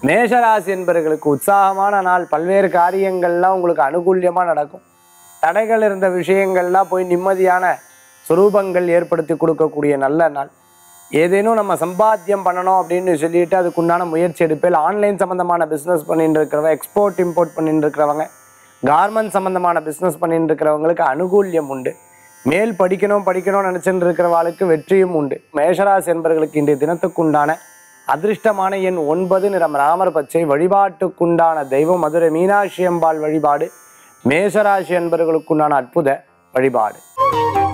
மேஷராசி என்பவர்களுக்கு உற்சாகமான நாள் பல்வேறு காரியங்கள்லாம் உங்களுக்கு அனுகூல்யமாக நடக்கும் தடைகள் இருந்த விஷயங்கள்லாம் போய் நிம்மதியான சுரூபங்கள் ஏற்படுத்தி கொடுக்கக்கூடிய நல்ல நாள் ஏதேனும் நம்ம சம்பாத்தியம் பண்ணணும் அப்படின்னு சொல்லிட்டு அதுக்குண்டான முயற்சி எடுப்பில் ஆன்லைன் சம்மந்தமான பிஸ்னஸ் பண்ணிட்டு இருக்கிறவங்க எக்ஸ்போர்ட் இம்போர்ட் பண்ணிட்டு இருக்கிறவங்க கார்மெண்ட் சம்மந்தமான பிஸ்னஸ் பண்ணிட்டு இருக்கிறவங்களுக்கு அனுகூல்யம் உண்டு மேல் படிக்கணும் படிக்கணும்னு நினச்சிட்டு இருக்கிறவாளுக்கு வெற்றியும் உண்டு மேஷராசி என்பவர்களுக்கு இன்றைய தினத்துக்குண்டான அதிர்ஷ்டமான எண் ஒன்பது நிறம் ராமர் பச்சை வழிபாட்டுக்குண்டான தெய்வம் மதுரை மீனாட்சி அம்பாள் வழிபாடு மேஷராசி என்பவர்களுக்குண்டான அற்புத வழிபாடு